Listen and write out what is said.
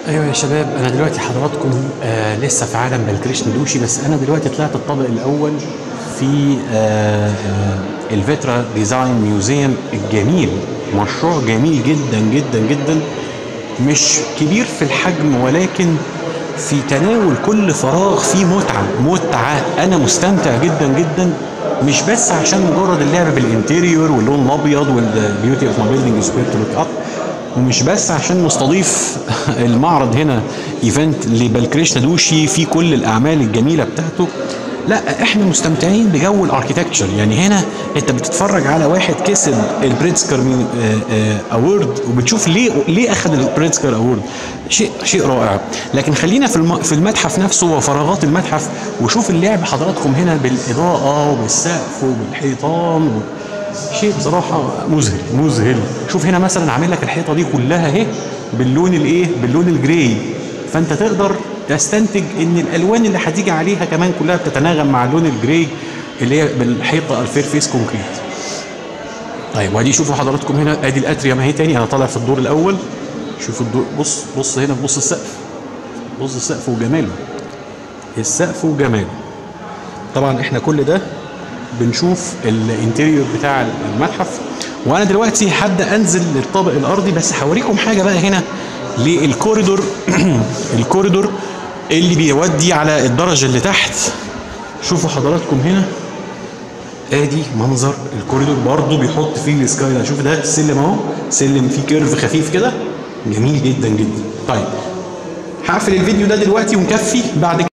ايوه يا شباب انا دلوقتي حضراتكم آه لسه في عالم بلكريشن دوشي بس انا دلوقتي طلعت الطابق الاول في آه آه الفيترا ديزاين ميوزيوم الجميل مشروع جميل جدا جدا جدا مش كبير في الحجم ولكن في تناول كل فراغ فيه متعه متعه انا مستمتع جدا جدا مش بس عشان مجرد اللعب بالانتيريور واللون الابيض والبيوتي اوف ماي بيلدينج سكوير تو لوك اب ومش بس عشان مستضيف المعرض هنا ايفنت لبلكريشنا دوشي في كل الاعمال الجميله بتاعته لا احنا مستمتعين بجو الاركيتكتشر يعني هنا انت بتتفرج على واحد كسب البريتسكر اوورد وبتشوف ليه ليه اخذ البريتسكر اوورد شيء شيء رائع لكن خلينا في الم- في المتحف نفسه وفراغات المتحف وشوف اللعب حضراتكم هنا بالاضاءه وبالسقف وبالحيطان و... شيء بصراحة مذهل مذهل شوف هنا مثلا عامل لك الحيطة دي كلها اهي باللون الايه باللون الجراي فانت تقدر تستنتج ان الالوان اللي هتيجي عليها كمان كلها بتتناغم مع اللون الجراي اللي هي بالحيطة الفير فيس كونكريت طيب وادي شوفوا حضراتكم هنا ادي الاتريوم اهي تاني انا طالع في الدور الاول شوفوا الدور بص بص هنا بص السقف بص السقف وجماله السقف وجماله طبعا احنا كل ده بنشوف الانتيريور بتاع المتحف وانا دلوقتي هبدا انزل للطابق الارضي بس هوريكم حاجه بقى هنا للكوريدور الكوريدور اللي بيودي على الدرجه اللي تحت شوفوا حضراتكم هنا ادي منظر الكوريدور برضو بيحط فيه السكاي لاين شوف ده السلم اهو سلم فيه كيرف خفيف كده جميل جدا جدا طيب هقفل الفيديو ده دلوقتي ونكفي بعد